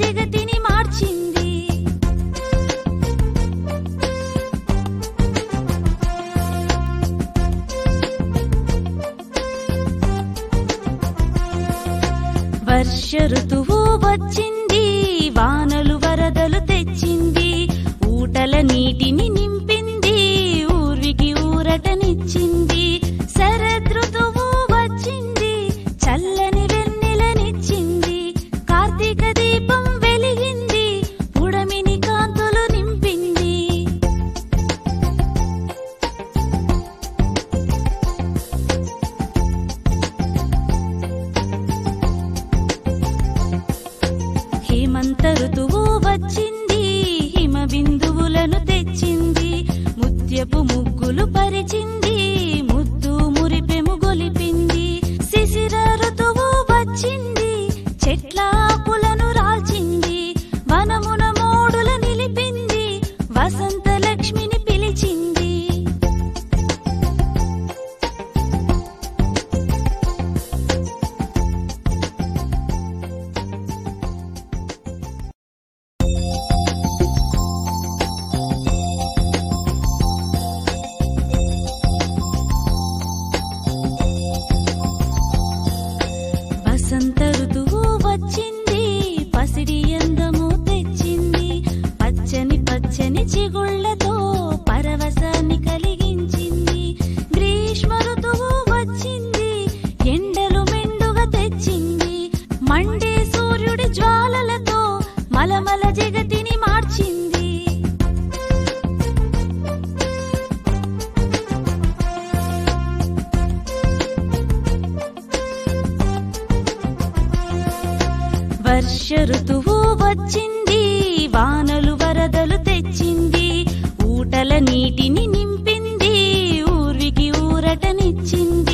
జగతిని మార్చింది వర్ష ఋతువు వచ్చింది వానలు వరదలు తెచ్చింది ఊటల నీటిని నింపింది ఊరికి ఊరటనిచ్చింది శరదృతువు వచ్చింది చల్లని వెన్నెలనిచ్చింది కార్తీక దీపం వెలిగింది పుడమిని కాంతులు నింపింది హేమంత ఋతువు వచ్చింది హిమ బిందువులను తెచ్చింది ముత్యపు ముగ్గులు పరిచింది ముద్దు మురిపెము గొలిపింది శిశిర ఋతువు వచ్చింది చెట్ల ఆకులను రాల్చింది వనమున మోడుల నిలిపింది వసంత లక్ష్మిని పిలిచింది వసంత ఋతువు వచ్చింది పసిడి అందము తెచ్చింది పచ్చని పచ్చని చిగుళ్లతో పరవశాన్ని కలిగించింది గ్రీష్మ ఋతువు వచ్చింది ఎండలు మెండుగా తెచ్చింది మండే సూర్యుడి జ్వాలలతో మలమల జగతిని మార్చింది వర్ష ఋతువు వచ్చింది వానలు వరదలు తెచ్చింది ఊటల నీటిని నింపింది ఊరికి ఊరటనిచ్చింది